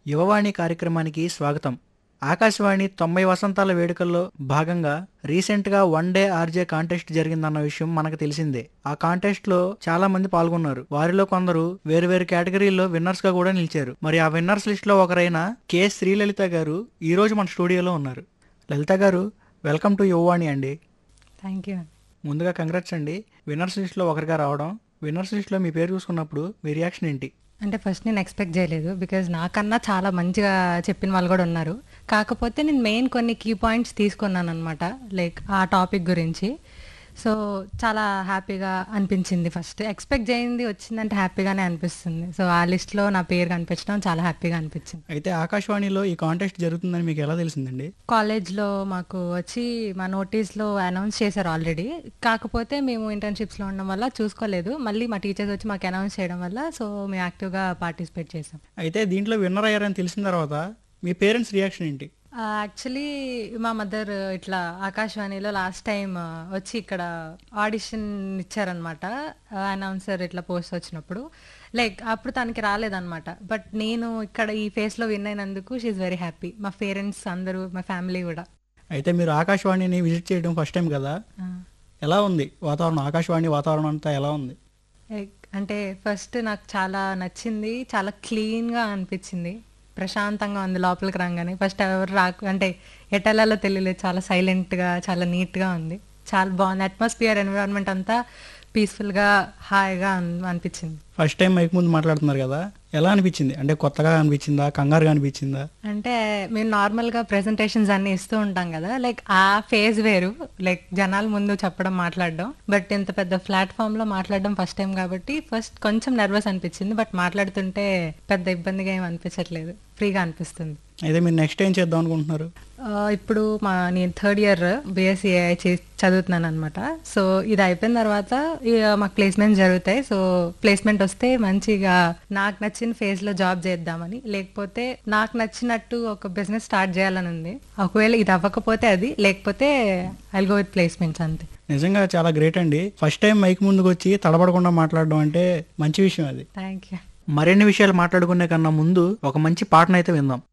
యువవాణి కార్యక్రమానికి స్వాగతం ఆకాశవాణి తొంభై వసంతాల వేడుకల్లో భాగంగా రీసెంట్ గా వన్ డే ఆర్జే కాంటెస్ట్ జరిగిందన్న విషయం మనకు తెలిసిందే ఆ కాంటెస్ట్ లో చాలా మంది పాల్గొన్నారు వారిలో కొందరు వేరు వేరు కేటగిరీల్లో విన్నర్స్ గా కూడా నిలిచారు మరి ఆ విన్నర్స్ లిస్ట్ లో ఒకరైన కె శ్రీలలిత గారు ఈ రోజు మన స్టూడియోలో ఉన్నారు లలిత గారు వెల్కమ్ టు యువవాణి అండి థ్యాంక్ యూ ముందుగా కంగ్రాట్స్ అండి విన్నర్స్ లిస్ట్ లో ఒకరిగా రావడం విన్నర్స్ లిస్ట్ లో మీ పేరు చూసుకున్నప్పుడు మీ రియాక్షన్ ఏంటి అంటే ఫస్ట్ నేను ఎక్స్పెక్ట్ చేయలేదు బికాజ్ నాకన్నా చాలా మంచిగా చెప్పిన వాళ్ళు కూడా ఉన్నారు కాకపోతే నేను మెయిన్ కొన్ని కీ పాయింట్స్ తీసుకున్నాను అనమాట లైక్ ఆ టాపిక్ గురించి సో చాలా హ్యాపీగా అనిపించింది ఫస్ట్ ఎక్స్పెక్ట్ చేయింది వచ్చిందంటే హ్యాపీగానే అనిపిస్తుంది సో ఆ లిస్ట్లో నా పేరు కనిపించడం చాలా హ్యాపీగా అనిపించింది అయితే ఆకాశవాణిలో ఈ కాంటెస్ట్ జరుగుతుందని మీకు ఎలా తెలిసిందండి కాలేజ్లో మాకు వచ్చి మా నోటీస్లో అనౌన్స్ చేశారు ఆల్రెడీ కాకపోతే మేము ఇంటర్న్షిప్స్లో ఉండడం వల్ల చూసుకోలేదు మళ్ళీ మా టీచర్స్ వచ్చి మాకు అనౌన్స్ చేయడం వల్ల సో మేము యాక్టివ్గా పార్టిసిపేట్ చేసాం అయితే దీంట్లో విన్నర్ అయ్యారని తెలిసిన తర్వాత మీ పేరెంట్స్ రియాక్షన్ ఏంటి యాక్చువల్లీ మా మదర్ ఇట్లా ఆకాశవాణిలో లాస్ట్ టైం వచ్చి ఇక్కడ ఆడిషన్ ఇచ్చారనమాట అనౌన్సర్ ఇట్లా పోస్ట్ వచ్చినప్పుడు లైక్ అప్పుడు తనకి రాలేదన్నమాట బట్ నేను ఇక్కడ ఈ ఫేస్లో విన్ అయినందుకు షీఈ్ వెరీ హ్యాపీ మా పేరెంట్స్ అందరూ మా ఫ్యామిలీ కూడా అయితే మీరు ఆకాశవాణిని విజిట్ చేయడం ఫస్ట్ టైం కదా ఆ. ఎలా ఉంది వాతావరణం ఆకాశవాణి వాతావరణం అంతా ఎలా ఉంది లైక్ అంటే ఫస్ట్ నాకు చాలా నచ్చింది చాలా క్లీన్గా అనిపించింది ప్రశాంతంగా ఉంది లోపలికి రాగానే ఫస్ట్ ఎవరు రాకు అంటే ఎటెలాలో తెలియలేదు చాలా సైలెంట్గా చాలా నీట్గా ఉంది చాలా బాగుంది అట్మాస్ఫియర్ ఎన్విరాన్మెంట్ అంతా పీస్ఫుల్గా హాయిగా అన్- అనిపించింది ఫస్ట్ టైం మైక్ ముందు మాట్లాడుతున్నారు కదా ఎలా అనిపించింది అంటే కొత్తగా అనిపించిందా కంగారుగా అనిపించిందా అంటే మేము నార్మల్గా ప్రెజెంటేషన్స్ అన్ని ఇస్తూ ఉంటాం కదా లైక్ ఆ ఫేజ్ వేరు లైక్ జనాల ముందు చెప్పడం మాట్లాడడం బట్ ఇంత పెద్ద ప్లాట్ఫామ్ లో మాట్లాడడం ఫస్ట్ టైం కాబట్టి ఫస్ట్ కొంచెం నర్వస్ అనిపించింది బట్ మాట్లాడుతుంటే పెద్ద ఇబ్బందిగా ఏం అనిపించట్లేదు ఫ్రీగా అనిపిస్తుంది అయితే మీరు నెక్స్ట్ ఏం చేద్దాం అనుకుంటున్నారు ఆ, ఇప్పుడు మా నేను థర్డ్ ఇయర్ బీఎస్సీ చదువుతున్నాను అనమాట సో ఇది అయిపోయిన తర్వాత ఇక మాకు ప్లేస్మెంట్ జరుగుతాయి సో ప్లేస్మెంట్ వస్తే మంచిగా నాకు నచ్చిన ఫేజ్ లో జాబ్ చేద్దామని లేకపోతే నాకు నచ్చినట్టు ఒక బిజినెస్ స్టార్ట్ చేయాలని ఉంది ఒకవేళ ఇది అవ్వకపోతే అది లేకపోతే ఐ గో విత్ ప్లేస్మెంట్స్ అంతే నిజంగా చాలా గ్రేట్ అండి ఫస్ట్ టైం మైక్ ముందుకు వచ్చి తడబడకుండా మాట్లాడడం అంటే మంచి విషయం అది థ్యాంక్ యూ మరిన్ని విషయాలు మాట్లాడుకునే కన్నా ముందు ఒక మంచి పాటనైతే విందాం